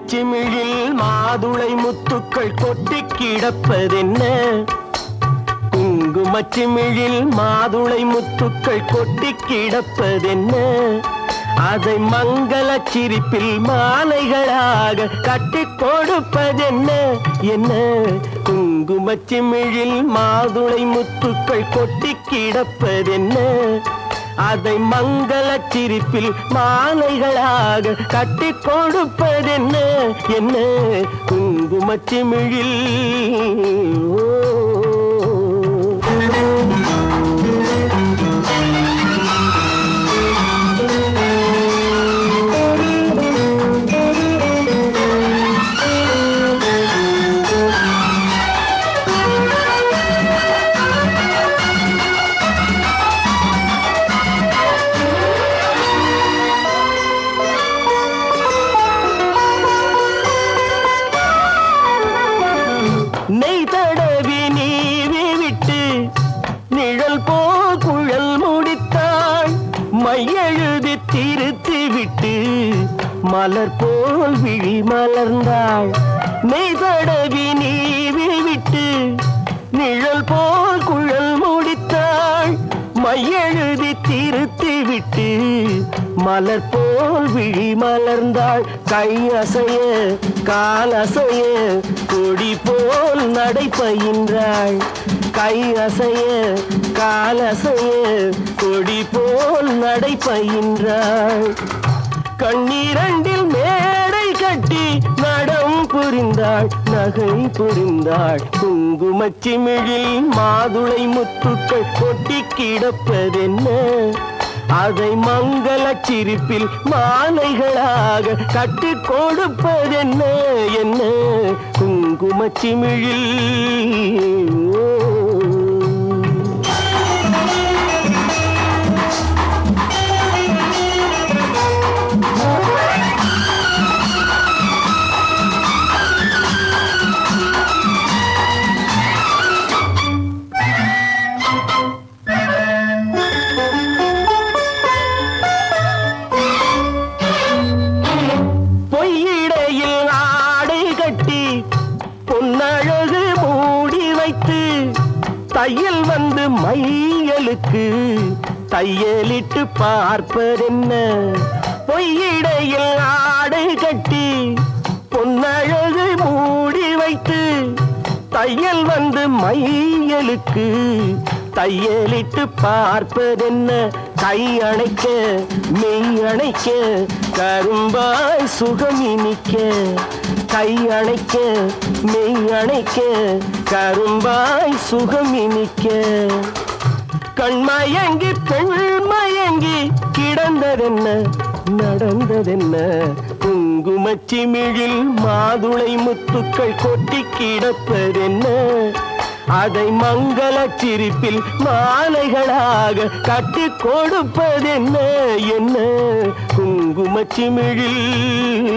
குங்குமச்சிமிழில் மாதுளை முத்துக்கள் கொட்டி கிடப்பதென்ன குங்குமச்சிமிழில் மாதுளை முத்துக்கள் கொட்டி கிடப்பதென்ன அதை மங்கள சிரிப்பில் மாலைகளாக கட்டி கொடுப்பதென்ன என்ன குங்குமச்சிமிழில் மாதுளை முத்துக்கள் கொட்டி கிடப்பதென்ன அதை மங்கள சிரிப்பில் மாலைகளாக கட்டி கொடுப்பதென்ன என்ன குங்குமச்சிமிழில் ஓ நெய் தடவி நீவி விட்டு நிழல் போல் குழல் முடித்தாள் மையெழுதி திருத்தி விட்டு மலர் போல் விழி மலர்ந்தாள் நெய் தடவி நீவி விட்டு நிழல் போல் குழல் முடித்தாள் மையெழுதி திருத்தி விட்டு மலர் போல் விழி மலர்ந்தாள் கை அசைய கால் அசைய கொடி போல் நடை பயின்றாள் கை அசைய கால் அசைய கொடி போல் நடை பயின்றாள் கண்ணீரண்டில் மேடை கட்டி நடம் புரிந்தாள் நகை புரிந்தாள் குங்குமச்சிமிழில் மாதுளை முத்துக்கள் கொட்டி கிடப்பதென்ன அதை மங்கள சிரிப்பில் மாலைகளாக கட்டி கொடுப்பதென்ன என்ன குங்குமச்சிமிழில் ஓ பொய்யிடையில் ஆடை கட்டி பொன்னழகு மூடி வைத்து தையல் வந்து மையலுக்கு தையலிட்டு பார்ப்பதென்ன பொய்யிடையில் ஆடை கட்டி பொன்னழகு மூடி வைத்து தையல் வந்து மையலுக்கு தையலிட்டு பார்ப்பதென்ன கை அணைக்க மெய் அணைக்க கரும்பாய் சுகம் இனிக்க கை அணைக்க மெய் அணைக்க கரும்பாய் சுகம் இனிக்க கண்மயங்கி பெண்மயங்கி கிடந்ததென்ன நடந்ததென்ன குங்குமச்சிமிழில் மாதுளை முத்துக்கள் கொட்டி கிடப்பதென்ன அதை மங்கள சிரிப்பில் மாலைகளாக கட்டி கொடுப்பதென்ன என்ன குங்குமச்சிமிழில்